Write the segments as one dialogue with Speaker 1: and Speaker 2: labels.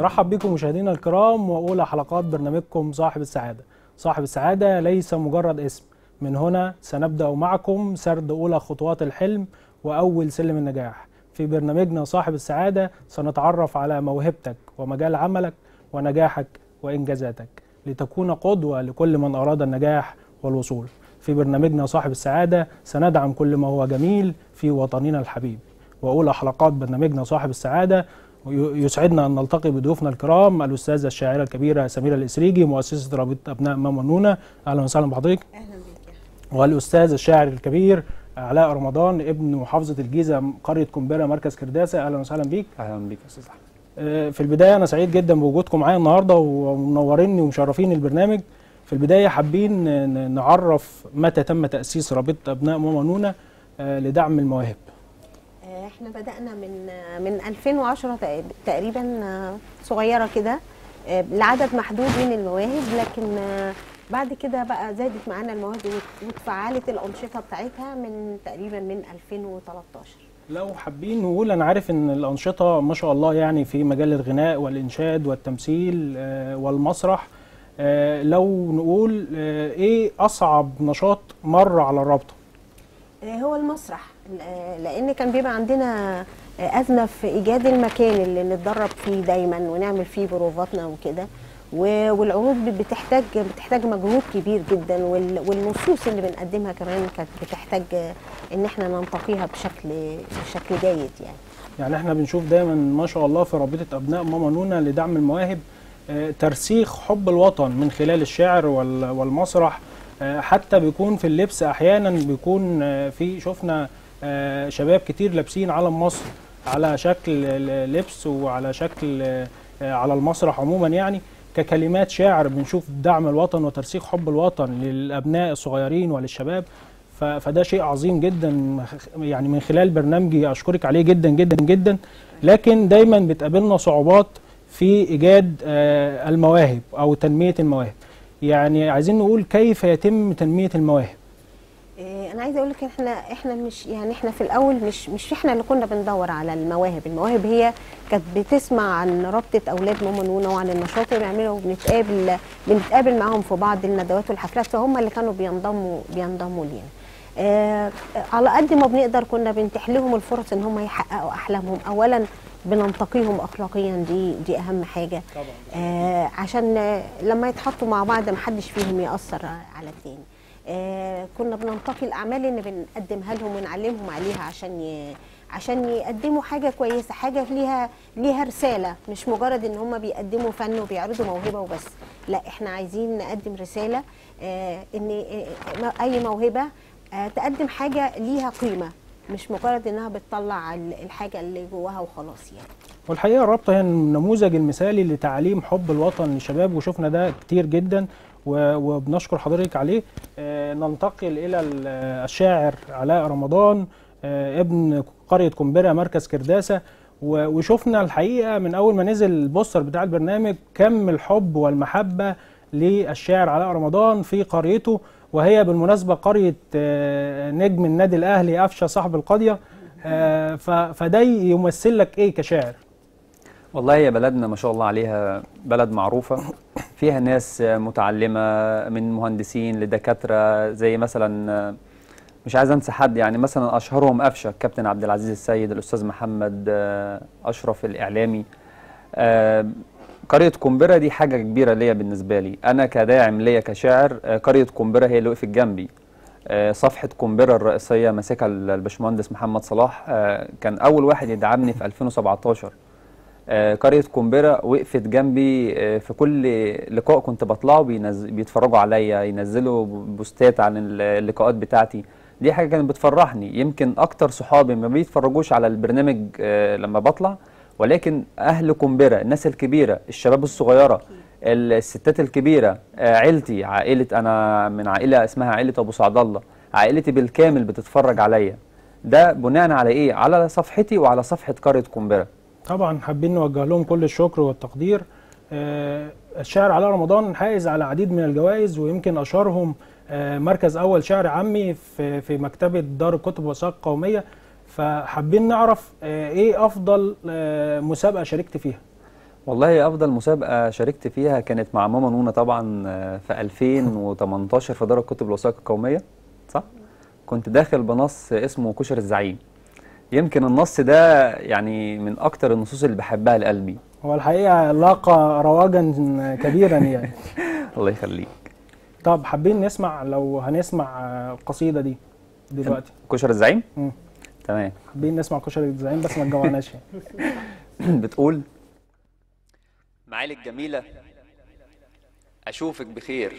Speaker 1: نرحب بكم مشاهدينا الكرام واولى حلقات برنامجكم صاحب السعاده. صاحب السعاده ليس مجرد اسم، من هنا سنبدا معكم سرد اولى خطوات الحلم واول سلم النجاح. في برنامجنا صاحب السعاده سنتعرف على موهبتك ومجال عملك ونجاحك وانجازاتك لتكون قدوه لكل من اراد النجاح والوصول. في برنامجنا صاحب السعاده سندعم كل ما هو جميل في وطننا الحبيب. واولى حلقات برنامجنا صاحب السعاده يسعدنا ان نلتقي بضيوفنا الكرام الاستاذه الشاعره الكبيره سميره الاسريجي مؤسسه رابطه ابناء ماما نونا اهلا وسهلا بحضرتك
Speaker 2: اهلا بيك
Speaker 1: والاستاذ الشاعر الكبير علاء رمضان ابن محافظه الجيزه قريه كمبيره مركز كرداسه اهلا وسهلا بيك
Speaker 3: اهلا بيك يا استاذ احمد
Speaker 1: آه، في البدايه انا سعيد جدا بوجودكم معايا النهارده ومنوريني ومشرفين البرنامج في البدايه حابين ن- نعرف متى تم تاسيس رابطه ابناء ماما نونا آه، لدعم المواهب
Speaker 2: آه، احنا بدأنا من آه، من 2010 تق- تقريبا آه، صغيرة كده آه، لعدد محدود من المواهب لكن آه، بعد كده بقى زادت معانا المواهب وت- وتفعلت الأنشطة بتاعتها من تقريبا من 2013
Speaker 1: لو حابين نقول انا عارف ان الانشطه ما شاء الله يعني في مجال الغناء والانشاد والتمثيل آه، والمسرح آه، لو نقول آه، ايه اصعب نشاط مر على الرابطه
Speaker 2: آه، هو المسرح آه، لان كان بيبقى عندنا آه، ازمه في ايجاد المكان اللي نتدرب فيه دايما ونعمل فيه بروفاتنا وكده و- والعروض ب- بتحتاج بتحتاج مجهود كبير جدا وال- والنصوص اللي بنقدمها كمان كانت بتحتاج آه، ان احنا ننتقيها بشكل بشكل جيد يعني
Speaker 1: يعني احنا بنشوف دايما ما شاء الله في رابطه ابناء ماما نونا لدعم المواهب آه، ترسيخ حب الوطن من خلال الشعر وال- والمسرح آه، حتى بيكون في اللبس احيانا بيكون آه، في شفنا آه، شباب كتير لابسين علم مصر على شكل ل- لبس وعلى شكل آه، آه، على المسرح عموما يعني ككلمات شعر بنشوف دعم الوطن وترسيخ حب الوطن للابناء الصغيرين وللشباب ف- فده شيء عظيم جدا يعني من خلال برنامجي اشكرك عليه جدا جدا جدا لكن دايما بتقابلنا صعوبات في ايجاد آه، المواهب او تنميه المواهب يعني عايزين نقول كيف يتم تنميه المواهب
Speaker 2: إيه، انا عايزه اقول لك احنا احنا مش يعني احنا في الاول مش مش احنا اللي كنا بندور على المواهب المواهب هي كانت بتسمع عن رابطه اولاد ماما نونا وعن النشاط اللي بنعمله وبنتقابل بنتقابل معاهم في بعض الندوات والحفلات فهم اللي كانوا بينضموا بينضموا لينا آه على قد ما بنقدر كنا بنتيح لهم الفرص ان هم يحققوا احلامهم اولا بننتقيهم اخلاقيا دي دي اهم حاجه
Speaker 1: طبعا
Speaker 2: آه عشان آه، لما يتحطوا مع بعض ما حدش فيهم ياثر على التاني آه كنا بننتقي الاعمال اللي بنقدمها لهم ونعلمهم عليها عشان ي... عشان يقدموا حاجه كويسه حاجه ليها ليها رساله مش مجرد ان هم بيقدموا فن وبيعرضوا موهبه وبس لا احنا عايزين نقدم رساله آه ان آه، اي موهبه آه تقدم حاجه ليها قيمه مش مجرد انها بتطلع ال- الحاجه اللي جواها وخلاص يعني
Speaker 1: والحقيقه الرابطه هي النموذج المثالي لتعليم حب الوطن للشباب وشفنا ده كتير جدا و- وبنشكر حضرتك عليه آه، ننتقل الى ال- الشاعر علاء رمضان آه، ابن قريه كمبيره مركز كرداسه و- وشفنا الحقيقه من اول ما نزل البوستر بتاع البرنامج كم الحب والمحبه للشاعر علاء رمضان في قريته وهي بالمناسبه قريه آه، نجم النادي الاهلي قفشه صاحب القضيه آه، ف- فده يمثل لك ايه كشاعر
Speaker 3: والله هي بلدنا ما شاء الله عليها بلد معروفة فيها ناس متعلمة من مهندسين لدكاترة زي مثلا مش عايز انسى حد يعني مثلا اشهرهم قفشه الكابتن عبد العزيز السيد الاستاذ محمد آه، اشرف الاعلامي آه، قريه قنبره دي حاجه كبيره ليا بالنسبه لي انا كداعم ليا كشاعر آه، قريه قنبره هي اللي وقفت جنبي آه، صفحه قنبره الرئيسيه ماسكها الباشمهندس محمد صلاح آه، كان اول واحد يدعمني في 2017 آه، قرية قنبرة وقفت جنبي آه، في كل لقاء كنت بطلعه بينز... بيتفرجوا عليا ينزلوا بوستات عن ال- اللقاءات بتاعتي دي حاجة كانت بتفرحني يمكن أكتر صحابي ما بيتفرجوش على البرنامج آه، لما بطلع ولكن أهل قنبرة الناس الكبيرة الشباب الصغيرة الستات الكبيرة آه، عيلتي عائلة أنا من عائلة اسمها عائلة أبو سعد الله عائلتي بالكامل بتتفرج عليا ده بناء على إيه؟ على صفحتي وعلى صفحة قرية قنبرة
Speaker 1: طبعا حابين نوجه لهم كل الشكر والتقدير آه، الشاعر علاء رمضان حائز على عديد من الجوائز ويمكن اشهرهم آه، مركز اول شعر عامي في في مكتبه دار الكتب والوثائق القوميه فحابين نعرف آه، ايه افضل آه، مسابقه شاركت فيها
Speaker 3: والله افضل مسابقه شاركت فيها كانت مع ماما نونا طبعا آه، في 2018 في دار الكتب الوثائق القوميه صح كنت داخل بنص اسمه كشر الزعيم يمكن النص ده يعني من اكتر النصوص اللي بحبها لقلبي
Speaker 1: هو الحقيقه لاقى رواجا كبيرا يعني
Speaker 3: الله يخليك
Speaker 1: طب حابين نسمع لو هنسمع آه، القصيده دي دلوقتي
Speaker 3: كشر الزعيم
Speaker 1: مم.
Speaker 3: تمام
Speaker 1: حابين نسمع كشري الزعيم بس ما تجوعناش يعني
Speaker 3: بتقول معالي الجميلة أشوفك بخير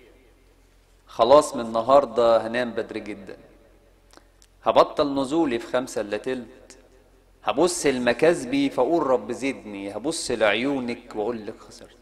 Speaker 3: خلاص من النهاردة هنام بدري جدا هبطل نزولي في خمسة إلا تلت هبص لمكاسبي فأقول رب زدني هبص لعيونك وأقول لك خسرت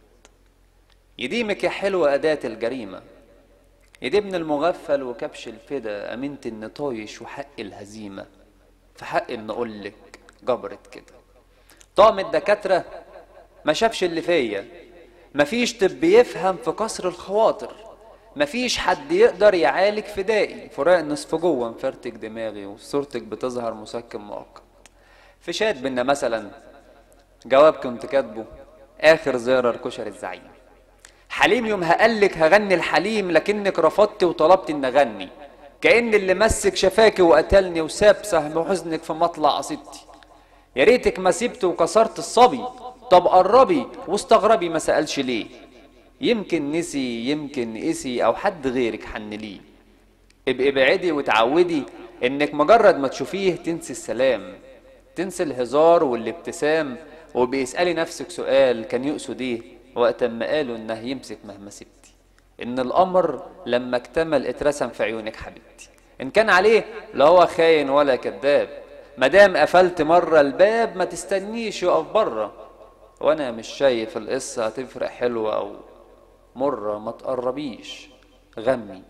Speaker 3: يديمك يا حلوة أداة الجريمة يدي ابن المغفل وكبش الفدا أمنت إن طايش وحق الهزيمة في حق إن أقول لك جبرت كده طقم الدكاترة ما شافش اللي فيا مفيش طب يفهم في كسر الخواطر مفيش حد يقدر يعالج فدائي فراق نصف جوه مفرتك دماغي وصورتك بتظهر مسكن مؤقت في شات بينا مثلا جواب كنت كاتبه اخر زيارة لكشر الزعيم حليم يوم هقلك هغني الحليم لكنك رفضتي وطلبت ان اغني كأن اللي مسك شفاكي وقتلني وساب سهم حزنك في مطلع قصيدتي يا ريتك ما سبت وكسرت الصبي طب قربي واستغربي ما سألش ليه يمكن نسي يمكن قسي او حد غيرك حن ليه ابقي ابعدي وتعودي انك مجرد ما تشوفيه تنسي السلام تنسي الهزار والابتسام وبيسألي نفسك سؤال كان يقصد ايه وقت ما قالوا انه يمسك مهما سبتي ان الامر لما اكتمل اترسم في عيونك حبيبتي ان كان عليه لا هو خاين ولا كذاب مادام قفلت مرة الباب ما تستنيش يقف بره وانا مش شايف القصة هتفرق حلوة او مرة ما تقربيش غمي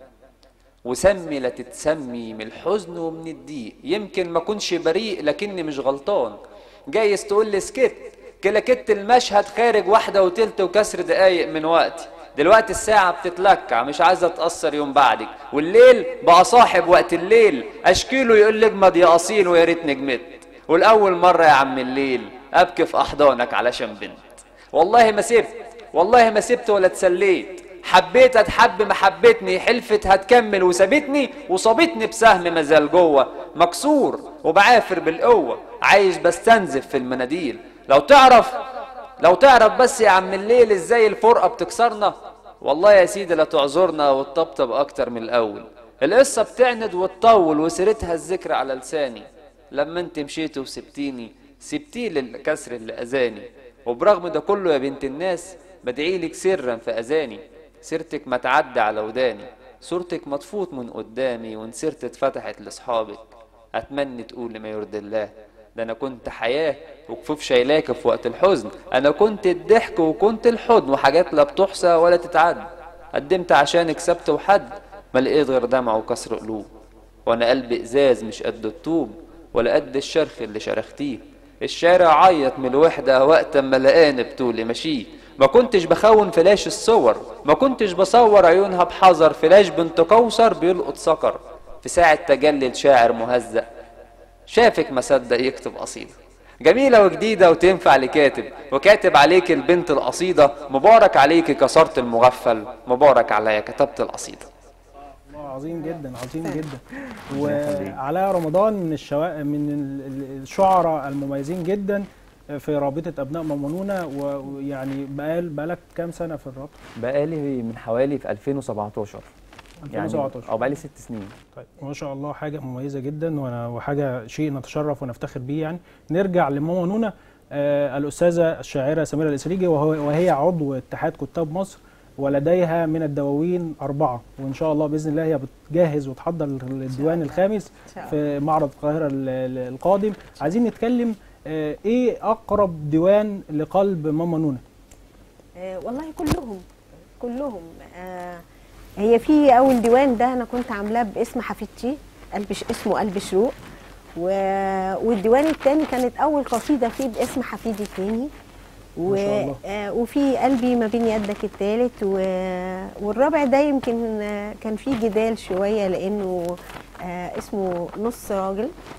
Speaker 3: وسمي لا تتسمي من الحزن ومن الضيق يمكن ما كنش بريء لكني مش غلطان جايز تقول لي سكت كلكت المشهد خارج واحدة وتلت وكسر دقايق من وقتي دلوقتي الساعة بتتلكع مش عايزة تأثر يوم بعدك والليل بقى صاحب وقت الليل أشكيله يقول لي اجمد يا أصيل ويا ريتني جمدت والأول مرة يا عم الليل أبكي في أحضانك علشان بنت والله ما سبت والله ما سبت ولا اتسليت حبيت اتحب ما حبتني حلفت هتكمل وسابتني وصابتني بسهم مازال جوه مكسور وبعافر بالقوه عايش بستنزف في المناديل لو تعرف لو تعرف بس يا عم الليل ازاي الفرقه بتكسرنا والله يا سيدي لا تعذرنا وتطبطب اكتر من الاول القصه بتعند وتطول وسيرتها الذكر على لساني لما انت مشيت وسبتيني سبتيه للكسر اللي اذاني وبرغم ده كله يا بنت الناس بدعيلك سرا في اذاني سيرتك ما تعدي على وداني صورتك ما تفوت من قدامي وان سيرت اتفتحت لاصحابك اتمنى تقول ما يرضي الله ده انا كنت حياه وكفوف شايلاك في وقت الحزن انا كنت الضحك وكنت الحضن وحاجات لا بتحصى ولا تتعد قدمت عشان كسبت وحد ما لقيت غير دمع وكسر قلوب وانا قلبي ازاز مش قد الطوب ولا قد الشرخ اللي شرختيه الشارع عيط من الوحدة وقت ما لقاني بطولي ماشيه ما كنتش بخون فلاش الصور ما كنتش بصور عيونها بحذر فلاش بنت كوثر بيلقط سكر في ساعة تجلي الشاعر مهزأ شافك ما صدق يكتب قصيدة جميلة وجديدة وتنفع لكاتب وكاتب عليك البنت القصيدة مبارك عليك كسرت المغفل مبارك عليا كتبت القصيدة
Speaker 1: الله عظيم جدا عظيم جدا وعلاء رمضان من الشوا... من ال- ال- الشعراء المميزين جدا في رابطه ابناء مامونونه و- ويعني بقال بقالك كام سنه في الرابطه؟
Speaker 3: بقالي من حوالي في 2017
Speaker 1: 2017
Speaker 3: يعني او بقالي ست سنين
Speaker 1: طيب ما شاء الله حاجه مميزه جدا وأنا- وحاجه شيء نتشرف ونفتخر بيه يعني نرجع لماما نونا آه الاستاذه الشاعره سميره الاسريجي وهو وهي عضو اتحاد كتاب مصر ولديها من الدواوين اربعه وان شاء الله باذن الله هي بتجهز وتحضر الديوان الخامس
Speaker 2: إن شاء الله.
Speaker 1: في معرض القاهره ال- ال- القادم عايزين نتكلم آه ايه اقرب ديوان لقلب ماما نونا
Speaker 2: آه، والله كلهم كلهم آه، هي في اول ديوان ده انا كنت عاملاه باسم حفيدتي قلب ش- اسمه قلب شروق و... والديوان الثاني كانت اول قصيده فيه باسم حفيدي الثاني و...
Speaker 1: ما شاء الله.
Speaker 2: آه، وفي قلبي ما بين يدك الثالث و... والرابع ده يمكن آه، كان فيه جدال شويه لانه آه، اسمه نص راجل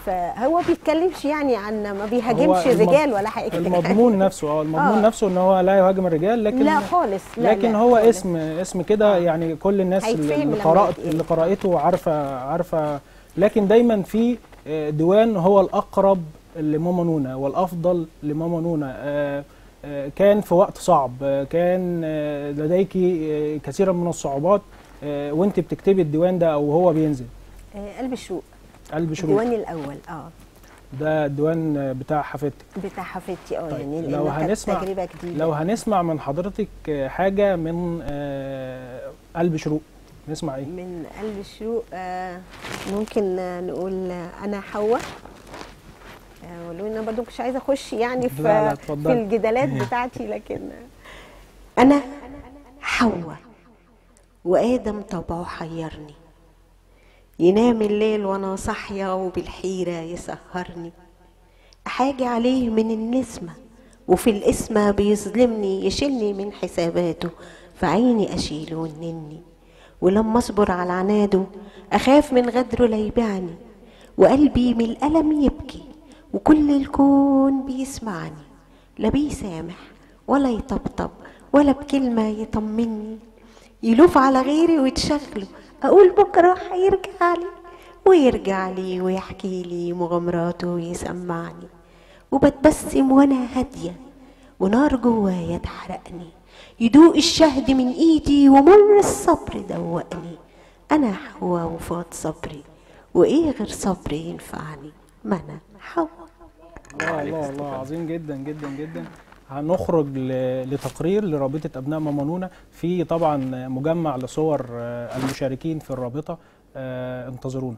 Speaker 2: فهو بيتكلمش يعني عن ما
Speaker 1: هو
Speaker 2: بيهاجمش
Speaker 1: المض-
Speaker 2: الرجال ولا حاجه
Speaker 1: المضمون نفسه اه المضمون
Speaker 2: آه.
Speaker 1: نفسه ان هو لا يهاجم الرجال لكن
Speaker 2: لا خالص لا
Speaker 1: لكن
Speaker 2: لا
Speaker 1: هو
Speaker 2: خالص.
Speaker 1: اسم اسم كده يعني كل الناس
Speaker 2: هيتفهم
Speaker 1: اللي
Speaker 2: لما
Speaker 1: قرأت
Speaker 2: يتقال.
Speaker 1: اللي قرأته عارفه عارفه لكن دايما في آه، ديوان هو الأقرب لماما نونا والأفضل لماما نونا آه، آه، كان في وقت صعب آه، كان آه، لديكي آه، كثيرا من الصعوبات آه، وانت بتكتبي الديوان ده او هو بينزل
Speaker 2: آه، قلب الشوق
Speaker 1: قلب شروق
Speaker 2: الديوان الاول اه
Speaker 1: ده الديوان آه، بتاع حفيدتك
Speaker 2: بتاع حفيدتي اه
Speaker 1: طيب،
Speaker 2: يعني
Speaker 1: لو
Speaker 2: لأنه كانت
Speaker 1: هنسمع-
Speaker 2: تجربه جديده
Speaker 1: لو هنسمع من حضرتك آه، حاجة من آه، قلب شروق نسمع ايه
Speaker 2: من قلب الشوق آه ممكن آه نقول آه انا حواء آه ولو انا برضو مش عايزه اخش يعني في
Speaker 1: لا، لا،
Speaker 2: في
Speaker 1: اتفضلي.
Speaker 2: الجدالات بتاعتي لكن آه انا حواء وادم طبعه حيرني ينام الليل وانا صاحيه وبالحيره يسهرني احاجي عليه من النسمه وفي القسمه بيظلمني يشيلني من حساباته فعيني اشيله ونني ولما اصبر على عناده اخاف من غدره لا يبيعني وقلبي من الالم يبكي وكل الكون بيسمعني لا بيسامح ولا يطبطب ولا بكلمه يطمني يلوف على غيري ويتشغله اقول بكره هيرجع لي ويرجع لي ويحكي لي مغامراته ويسمعني وبتبسم وانا هاديه ونار جوايا تحرقني يدوق الشهد من ايدي ومر الصبر دوقني انا حوا وفاض صبري وايه غير صبري ينفعني ما انا حوا
Speaker 1: الله الله الله عظيم جدا جدا جدا هنخرج ل- لتقرير لرابطة أبناء ماما نونا في طبعا مجمع لصور آه، المشاركين في الرابطة آه، انتظرونا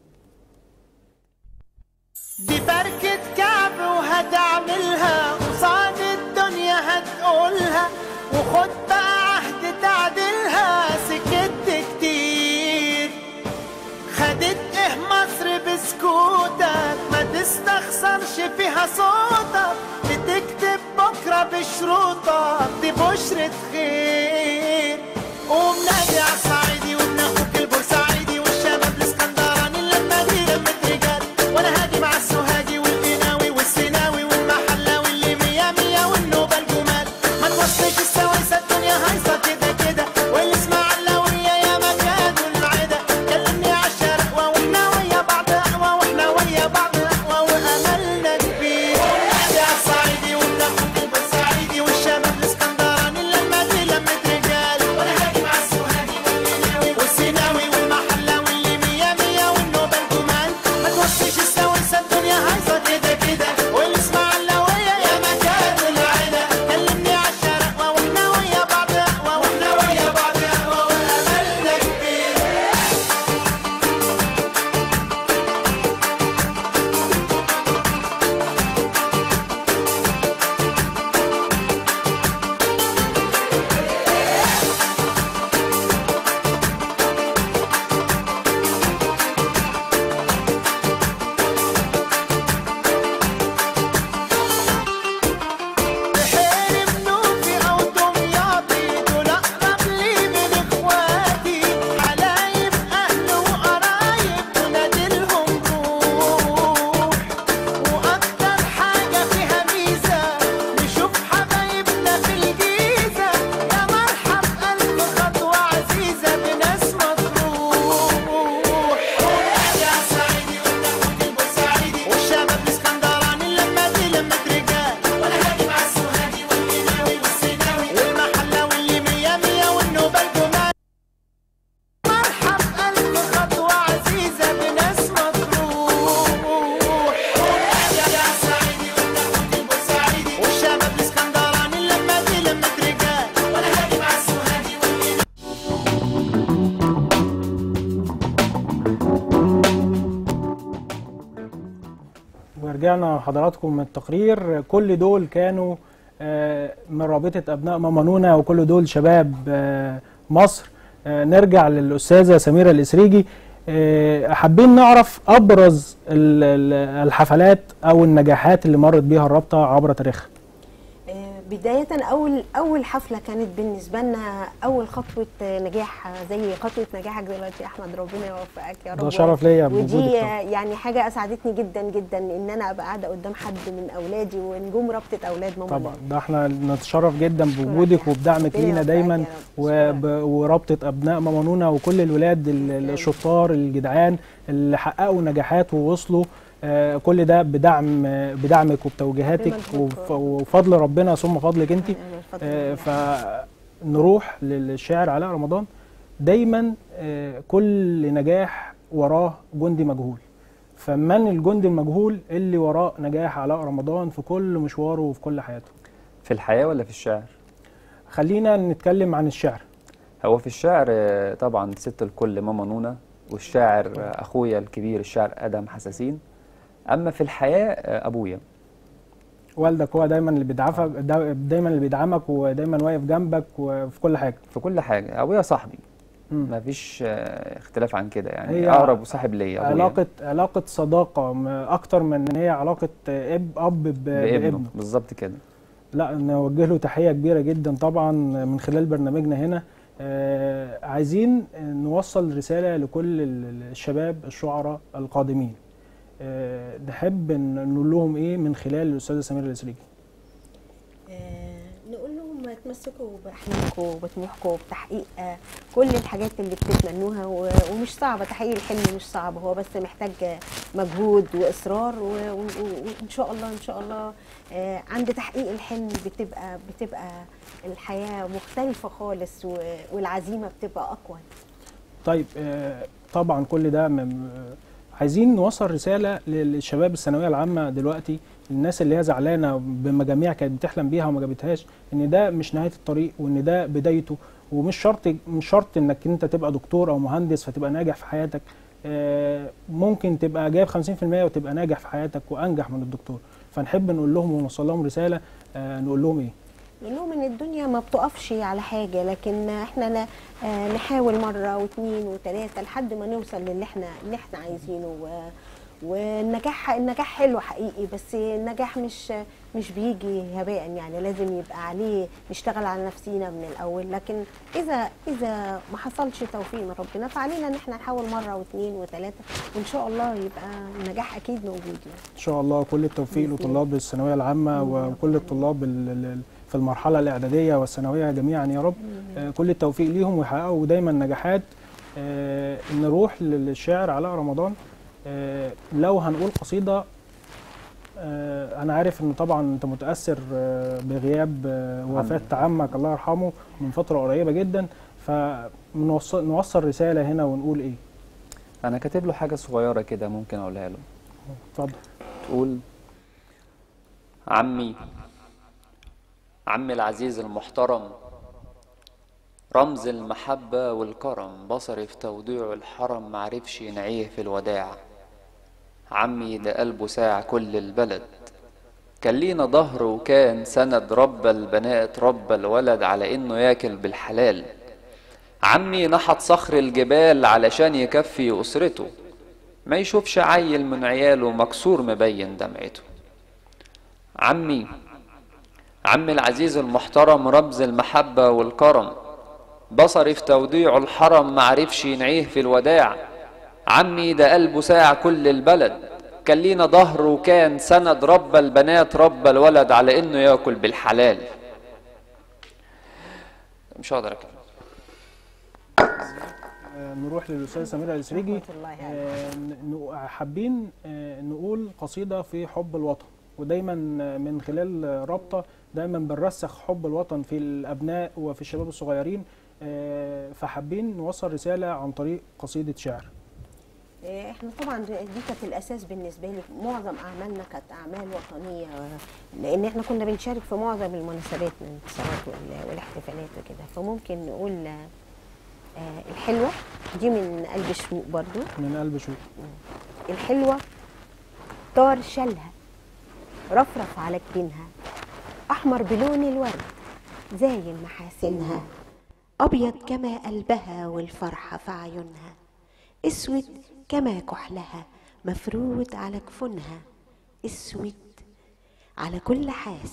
Speaker 4: دي بركة كعب وهتعملها قصاد الدنيا هتقولها وخد بقى عهد تعدلها سكت كتير خدت ايه مصر بسكوتك ما تستخسرش فيها صوتك بتكتب بكرة بشروطك دي بشرة خير قوم نادي على الصعيدي وابن اخوك البورسعيدي والشباب الاسكندراني اللمة دي لمة رجال وانا هاجي مع السوهاجي والقناوي والسيناوي والمحلاوي اللي مية مية والنوبة الجمال ما توصلش السويسة الدنيا هايصة كده كده والاسماعيلاوية يا مكان العدا كلمني عالشرقوة واحنا ويا بعض قهوة واحنا ويا بعض قهوة واملنا كبير نادي على الصعيدي وابن اخوك البورسعيدي والشباب الاسكندراني اللمة دي لمة رجال وانا هاجي مع السوهاجي والقناوي والسيناوي والمحلاوي اللي مية مية والنوبة الجمال ما توصيش السويسة الدنيا هايصة كده كده والاسماعيلاوية يا مكان العدا كلمني عالشرقوة واحنا ويا بعض قهوة واحنا ويا بعض قهوة واملنا كبير بحير منوفي أو دمياطي دول أقرب لي من إخواتي حلايب أهل وقرايب ونادلهم روح وأكتر حاجة فيها ميزة نشوف حبايبنا في الجيزة يا مرحب ألف خطوة عزيزة بناس مطروح يا صعيدي وأنت أخوك البورسعيدي والشباب الإسكندراني اللمة دي لمة رجال وأنا هاجي مع السوهاجي والقناوي والسيناوي والمحلاوي اللي مية مية والنوبة الجمال مرحب ألف خطوة عزيزة بناس مطروح يا يا صعيدي وأنت أخوك البورسعيدي والشباب الإسكندراني اللمة دي لمة رجال وأنا هاجي مع السوهاجي والقناوي
Speaker 1: ورجعنا حضراتكم من التقرير كل دول كانوا آه، من رابطة أبناء ماما نونا وكل دول شباب آه، مصر آه، نرجع للأستاذة سميرة الإسريجي آه، حابين نعرف أبرز ال- ال- الحفلات أو النجاحات اللي مرت بيها الرابطة عبر تاريخها
Speaker 2: آه، بداية أول أول حفلة كانت بالنسبة لنا أول خطوة نجاح زي خطوة نجاحك دلوقتي يا أحمد ربنا يوفقك يا رب
Speaker 1: ده شرف ليا بوجودك
Speaker 2: ودي
Speaker 1: طبعا.
Speaker 2: يعني حاجة أسعدتني جدا جدا إن أنا أبقى قاعدة قدام حد من أولادي ونجوم رابطة أولاد ماما
Speaker 1: طبعا
Speaker 2: ليلى.
Speaker 1: ده احنا نتشرف جدا بوجودك وبدعمك
Speaker 2: ربنا
Speaker 1: لينا
Speaker 2: يوفقك
Speaker 1: دايما
Speaker 2: يا رب.
Speaker 1: وب... ورابطه ابناء ماما نونا وكل الولاد ال- الشطار الجدعان اللي حققوا نجاحات ووصلوا آه، كل ده بدعم آه، بدعمك وبتوجيهاتك
Speaker 2: بمجهودكم.
Speaker 1: وف- وفضل ربنا ثم فضلك انت
Speaker 2: أنا بفضل
Speaker 1: آه،
Speaker 2: الله.
Speaker 1: فنروح للشاعر علاء رمضان دايما آه، كل نجاح وراه جندي مجهول فمن الجندي المجهول اللي وراه نجاح علاء رمضان في كل مشواره وفي كل حياته
Speaker 3: في الحياة ولا في الشعر؟
Speaker 1: خلينا نتكلم عن الشعر
Speaker 3: هو في الشعر آه، طبعا ست الكل ماما نونا والشاعر آه، اخويا الكبير الشاعر ادم حساسين اما في الحياه آه، ابويا
Speaker 1: والدك هو دايما اللي بيدعمك دا- دايما اللي بيدعمك ودايما واقف جنبك وفي كل حاجه
Speaker 3: في كل حاجه ابويا صاحبي
Speaker 1: مم.
Speaker 3: ما فيش آه، اختلاف عن كده يعني
Speaker 1: هي
Speaker 3: اقرب صاحب ليا أبويا.
Speaker 1: علاقه علاقه صداقه م- اكتر من ان هي علاقه اب اب ب-
Speaker 3: بابنه
Speaker 1: بابنه
Speaker 3: بالظبط كده
Speaker 1: لا نوجه له تحيه كبيره جدا طبعا من خلال برنامجنا هنا آه عايزين نوصل رساله لكل ال- الشباب الشعراء القادمين آه نحب ن- نقول لهم ايه من خلال الاستاذه سمير الاسريجي
Speaker 2: آه، نقول لهم تمسكوا باحلامكم وبطموحكم وبتحقيق آه، كل الحاجات اللي بتتمنوها و- ومش صعبه تحقيق الحلم مش صعب هو بس محتاج آه، مجهود واصرار و- و- و- وان شاء الله ان شاء الله آه، عند تحقيق الحلم بتبقى بتبقى الحياه مختلفه خالص و- والعزيمه بتبقى اقوى
Speaker 1: طيب آه، طبعا كل ده م- م- عايزين نوصل رساله للشباب الثانويه العامه دلوقتي الناس اللي هي زعلانه بمجاميع كانت بتحلم بيها وما جابتهاش ان ده مش نهايه الطريق وان ده بدايته ومش شرط مش شرط انك انت تبقى دكتور او مهندس فتبقى ناجح في حياتك آه، ممكن تبقى جايب 50% وتبقى ناجح في حياتك وانجح من الدكتور فنحب نقول لهم ونوصل لهم رساله آه، نقول لهم ايه
Speaker 2: نقول لهم ان الدنيا ما بتقفش على حاجه لكن احنا ن- آه، نحاول مره واثنين وثلاثه لحد ما نوصل للي احنا اللي احنا عايزينه و- والنجاح النجاح حلو حقيقي بس النجاح مش مش بيجي هباء يعني لازم يبقى عليه نشتغل على نفسينا من الاول لكن اذا اذا ما حصلش توفيق من ربنا فعلينا ان احنا نحاول مره واثنين وثلاثه وان شاء الله يبقى النجاح اكيد موجود يعني.
Speaker 1: ان شاء الله كل التوفيق
Speaker 2: بإذن
Speaker 1: لطلاب الثانويه العامه وكل الطلاب ال- ال- في المرحله الاعداديه والثانويه جميعا يا رب آه، كل التوفيق ليهم ويحققوا دايما نجاحات آه، نروح للشاعر علاء رمضان آه، لو هنقول قصيده آه، انا عارف ان طبعا انت متاثر آه، بغياب آه، وفاه عمك الله يرحمه من فتره قريبه جدا فنوصل نوصل رساله هنا ونقول ايه
Speaker 3: انا كاتب له حاجه صغيره كده ممكن اقولها له
Speaker 1: اتفضل
Speaker 3: تقول عمي عمي العزيز المحترم رمز المحبة والكرم بصري في توديع الحرم معرفش ينعيه في الوداع عمي ده قلبه ساع كل البلد كان لينا ظهر وكان سند رب البنات رب الولد على انه ياكل بالحلال عمي نحت صخر الجبال علشان يكفي أسرته ما يشوفش عيل من عياله مكسور مبين دمعته عمي عمي العزيز المحترم رمز المحبة والكرم بصري في توديع الحرم معرفش ينعيه في الوداع عمي ده قلبه ساع كل البلد كان لينا ظهر وكان سند رب البنات رب الولد على انه ياكل بالحلال مش هقدر اكمل
Speaker 1: آه، نروح للاستاذ سمير الاسريجي
Speaker 2: رحمة الله عليه.
Speaker 1: آه، ن- ن- حابين آه، نقول قصيده في حب الوطن ودايما آه، من خلال آه، رابطه دايما بنرسخ حب الوطن في الابناء وفي الشباب الصغيرين آه، فحابين نوصل رساله عن طريق قصيده شعر
Speaker 2: إيه، احنا طبعا دي كانت الاساس بالنسبه لي معظم اعمالنا كانت اعمال وطنيه لان احنا كنا بنشارك في معظم المناسبات من الانتصارات وال- والاحتفالات وكده فممكن نقول آه، الحلوه دي من قلب الشوق برضو
Speaker 1: من قلب شوق
Speaker 2: الحلوه طار شالها رفرف على جبينها احمر بلون الورد زاين محاسنها ابيض كما قلبها والفرحه في عيونها اسود كما كحلها مفرود على جفونها اسود على كل حاسد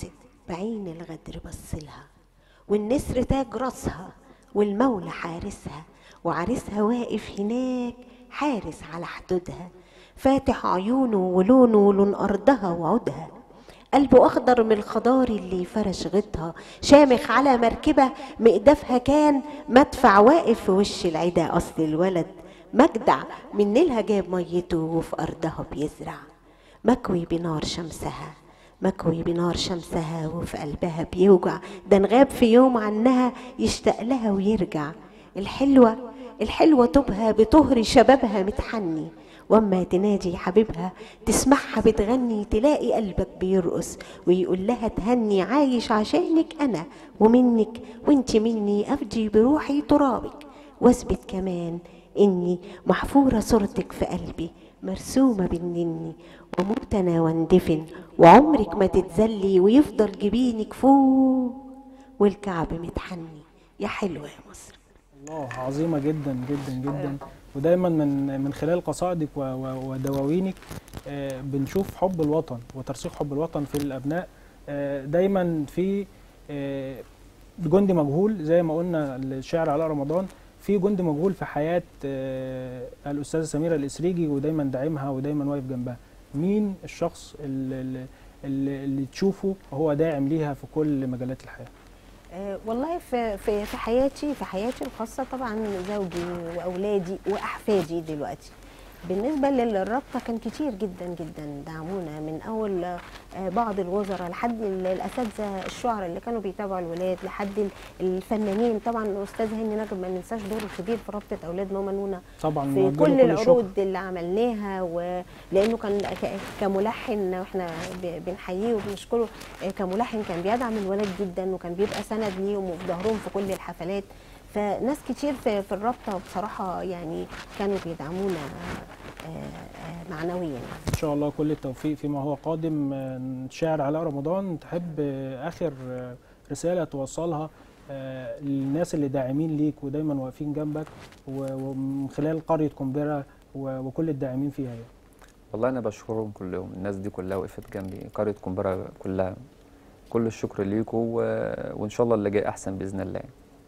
Speaker 2: بعين الغدر بصلها والنسر تاج راسها والمولى حارسها وعريسها واقف هناك حارس على حدودها فاتح عيونه ولونه لون أرضها وعودها قلبه أخضر من الخضار اللي فرش غطها شامخ على مركبة مقدافها كان مدفع واقف في وش العدا أصل الولد مجدع من نيلها جاب ميته وفي أرضها بيزرع مكوي بنار شمسها مكوي بنار شمسها وفي قلبها بيوجع ده انغاب في يوم عنها يشتاق لها ويرجع الحلوة الحلوة تبهى بطهر شبابها متحني واما تنادي حبيبها تسمعها بتغني تلاقي قلبك بيرقص ويقول لها تهني عايش عشانك انا ومنك وانت مني افدي بروحي ترابك واثبت كمان اني محفورة صورتك في قلبي مرسومة بالنني واموت انا واندفن وعمرك ما تتذلي ويفضل جبينك فوق والكعب متحني يا حلوة يا مصر
Speaker 1: الله عظيمة جدا جدا جدا ودايما من من خلال قصائدك و- و- ودواوينك آه، بنشوف حب الوطن وترسيخ حب الوطن في الأبناء آه، دايما في آه، جندي مجهول زي ما قلنا الشاعر علاء رمضان في جندي مجهول في حياة آه، الأستاذة سميرة الإسريجي ودايما داعمها ودايما واقف جنبها مين الشخص اللي, اللي, اللي تشوفه هو داعم ليها في كل مجالات الحياة
Speaker 2: آه، والله في في في حياتي في حياتي الخاصه طبعا زوجي واولادي واحفادي دلوقتي بالنسبه للرابطه كان كتير جدا جدا دعمونا من اول آه، بعض الوزراء لحد ال- الاساتذه الشعراء اللي كانوا بيتابعوا الولاد لحد ال- الفنانين طبعا الاستاذ هاني نجم ما ننساش دوره الكبير في رابطه اولاد ماما نونا
Speaker 1: طبعا
Speaker 2: في
Speaker 1: نوجه له
Speaker 2: كل
Speaker 1: الشكر.
Speaker 2: العروض اللي عملناها ولانه كان ك- كملحن واحنا ب- بنحييه وبنشكره آه، كملحن كان بيدعم الولاد جدا وكان بيبقى سند ليهم وفي ظهرهم في كل الحفلات فناس كتير في, في الرابطه بصراحه يعني كانوا بيدعمونا آه، آه، معنويا
Speaker 1: ان شاء الله كل التوفيق فيما هو قادم آه، شاعر علاء رمضان تحب آه، اخر آه، رساله توصلها آه، للناس اللي داعمين ليك ودايما واقفين جنبك و- ومن خلال قريه قنبره و- وكل الداعمين فيها يعني.
Speaker 3: والله انا بشكرهم كلهم الناس دي كلها وقفت جنبي قريه قنبره كلها كل الشكر ليكم و... وان شاء الله اللي جاي احسن باذن الله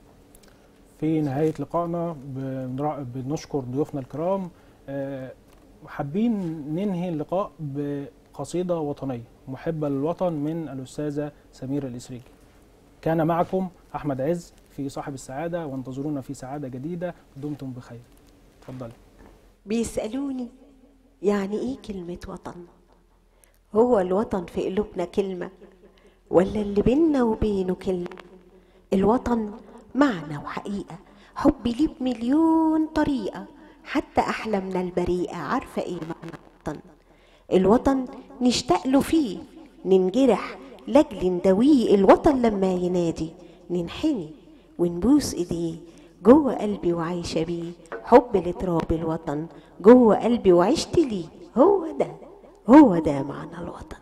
Speaker 1: في نهايه لقائنا بنرا- بنشكر ضيوفنا الكرام آه، حابين ننهي اللقاء بقصيده وطنيه محبه للوطن من الاستاذه سميره الاسريجي كان معكم احمد عز في صاحب السعاده وانتظرونا في سعاده جديده دمتم بخير اتفضلي
Speaker 2: بيسألوني يعني ايه كلمة وطن هو الوطن في قلوبنا كلمة ولا اللي بينا وبينه كلمة الوطن معنى وحقيقة حب ليه بمليون طريقة حتى أحلامنا البريئة عارفة ايه معنى الوطن الوطن نشتاق له فيه ننجرح لاجل نداويه الوطن لما ينادي ننحني ونبوس ايديه جوه قلبي وعايشه بيه حب لتراب الوطن جوه قلبي وعشت ليه هو ده هو ده معنى الوطن